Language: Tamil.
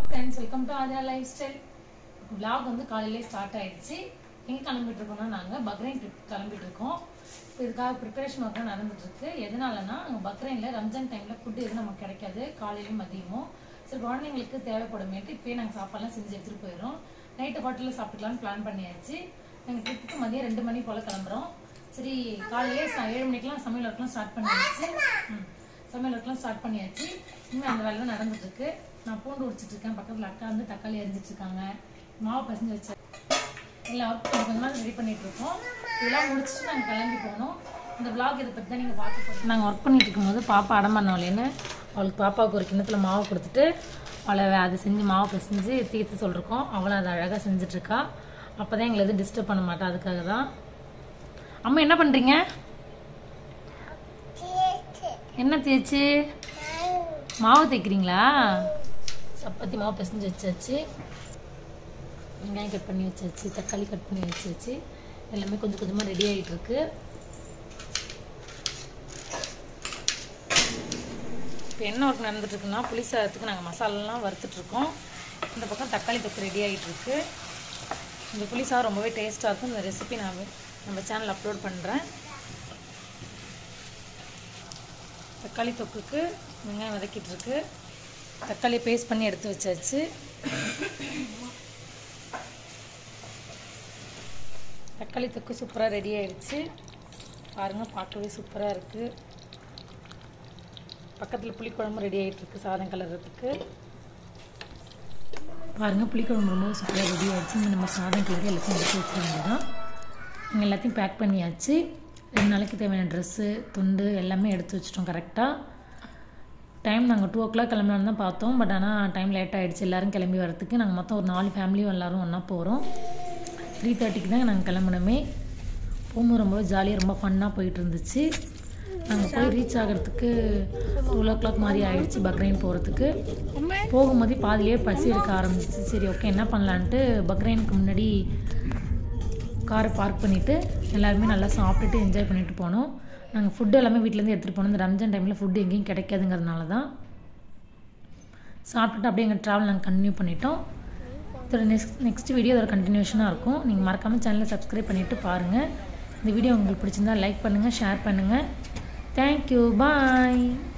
friends welcome to Aathira lifestyle vlog வந்து காலையிலே ஸ்டார்ட் ஆயிடுச்சு எங்கே கிளம்பிட்டு இருக்கோம்னா நாங்கள் பக்ரைன் ட்ரிப் கிளம்பிட்டு இருக்கோம் இப்போ இதுக்காக ப்ரிப்பரேஷன் ஒர்க்லாம் நடந்துட்டு இருக்கு எதனாலனா அங்கே பக்ரைனில் ரம்ஜான் டைமில் ஃபுட்டு எதுவும் நமக்கு கிடைக்காது காலையிலையும் மதியமும் சரி குழந்தைங்களுக்கு தேவைப்படுமேட்டு இப்போயே நாங்கள் சாப்பாடுலாம் செஞ்சு எடுத்துகிட்டு போயிடுறோம் நைட்டு ஹோட்டலில் சாப்பிட்டுக்கலாம்னு பிளான் பண்ணியாச்சு நாங்கள் ட்ரிப்புக்கு மதியம் ரெண்டு மணி போல் கிளம்புறோம் சரி காலையிலே ச- ஏழு மணிக்கெலாம் சமையல் ஒர்க்லாம் ஸ்டார்ட் பண்ணியாச்சு ம் சமையல் ஒர்க்லாம் ஸ்டார்ட் பண்ணியாச்சு இன்னும் அந்த வேலை தான் நடந்துட்டு இருக்கு நான் பூண்டு உடிச்சிட்டு இருக்கேன் பக்கத்தில் அக்கா வந்து தக்காளி அரிஞ்சிட்டு இருக்காங்க மாவு பசஞ்சு வச்சேன் எல்லாம் ஒர்க் கொஞ்சம் கொஞ்சமாக ரெடி பண்ணிட்டு இருக்கோம் இதெல்லாம் முடிச்சுட்டு நாங்கள் கிளம்பி போனோம் இந்த vlog இதை பற்றி தான் நீங்கள் பார்க்க போகிறோம் நாங்கள் ஒர்க் பண்ணிட்டு இருக்கும்போது பாப்பா அடம் பண்ணவளேன்னு அவளுக்கு பாப்பாவுக்கு ஒரு கிண்ணத்தில் மாவு கொடுத்துட்டு அவளை அதை செஞ்சு மாவு பிசைஞ்சு தீர்த்து சொல்லிருக்கோம் அவளை அதை அழகாக செஞ்சுட்ருக்கா அப்போ தான் எங்களை எதுவும் டிஸ்டர்ப் பண்ண மாட்டா அதுக்காக தான் அம்மா என்ன பண்ணுறீங்க என்ன தேய்ச்சி மாவு தைக்கிறீங்களா சப்பாத்தி மாவு பிசைஞ்சு வச்சாச்சு வெங்காயம் கட் பண்ணி வச்சாச்சு தக்காளி கட் பண்ணி வச்சாச்சு எல்லாமே கொஞ்சம் கொஞ்சமாக ரெடி ஆகிட்டு இருக்கு இப்போ என்ன ஒர்க் நடந்துட்டு இருக்குன்னா புளி சாதத்துக்கு நாங்கள் மசாலாலாம் வறுத்துட்டு இருக்கோம் இந்த பக்கம் தக்காளி தொக்கு ரெடி ஆகிட்டு இருக்கு இந்த புளி சாதம் ரொம்பவே டேஸ்ட்டாக இருக்கும் இந்த ரெசிபி நான் நம்ம சேனல் அப்லோட் பண்ணுறேன் தக்காளி தொக்குக்கு வெங்காயம் வதக்கிட்டு இருக்கு தக்காளி பேஸ்ட் பண்ணி எடுத்து வச்சாச்சு தக்காளி தொக்கு சூப்பராக ரெடி ஆயிடுச்சு பாருங்கள் பார்க்கவே சூப்பராக இருக்குது பக்கத்தில் புளிக்குழம்பு ரெடி ஆகிட்டு இருக்கு சாதம் கலர்றதுக்கு பாருங்கள் புளிக்குழம்பு ரொம்ப சூப்பராக ரெடி ஆயிடுச்சு இங்கே நம்ம சாதம் கிளறி எல்லாத்தையும் எடுத்து வச்சிட வேண்டியதான் இங்கே எல்லாத்தையும் பேக் பண்ணியாச்சு ரெண்டு நாளைக்கு தேவையான ட்ரெஸ்ஸு துண்டு எல்லாமே எடுத்து வச்சிட்டோம் கரெக்டாக டைம் நாங்கள் டூ ஓ கிளாக் கிளம்பலான்னு தான் பார்த்தோம் பட் ஆனால் டைம் லேட் ஆகிடுச்சு எல்லோரும் கிளம்பி வரதுக்கு நாங்கள் மொத்தம் ஒரு நாலு ஃபேமிலியும் எல்லோரும் ஒன்றா போகிறோம் த்ரீ தேர்ட்டிக்கு தான் நாங்கள் கிளம்பணுமே போகும்போது ரொம்ப ஜாலியாக ரொம்ப ஃபன்னாக போயிட்டு இருந்துச்சு நாங்கள் போய் ரீச் ஆகிறதுக்கு டூ ஓ கிளாக் மாதிரி ஆயிடுச்சு பக்ரைன் போகிறதுக்கு போகும்போது பாதிலேயே பசி எடுக்க ஆரம்பிச்சிச்சு சரி ஓகே என்ன பண்ணலான்ட்டு பக்ரைனுக்கு முன்னாடி காரை பார்க் பண்ணிவிட்டு எல்லாருமே நல்லா சாப்பிட்டுட்டு என்ஜாய் பண்ணிட்டு போனோம் நாங்கள் ஃபுட்டு எல்லாமே வீட்டிலேருந்து எடுத்துகிட்டு போனோம் இந்த ரம்ஜான் டைமில் ஃபுட்டு எங்கேயும் கிடைக்காதுங்கிறதுனால தான் சாப்பிட்டுட்டு அப்படியே எங்கள் ட்ராவல் நாங்கள் கண்டினியூ பண்ணிட்டோம் இதோட நெக்ஸ்ட் நெக்ஸ்ட் வீடியோ அதோட கண்டினியூஷனாக இருக்கும் நீங்கள் மறக்காமல் சேனலை சப்ஸ்கிரைப் பண்ணிவிட்டு பாருங்கள் இந்த வீடியோ உங்களுக்கு பிடிச்சிருந்தா லைக் பண்ணுங்கள் ஷேர் பண்ணுங்கள் தேங்க்யூ பாய்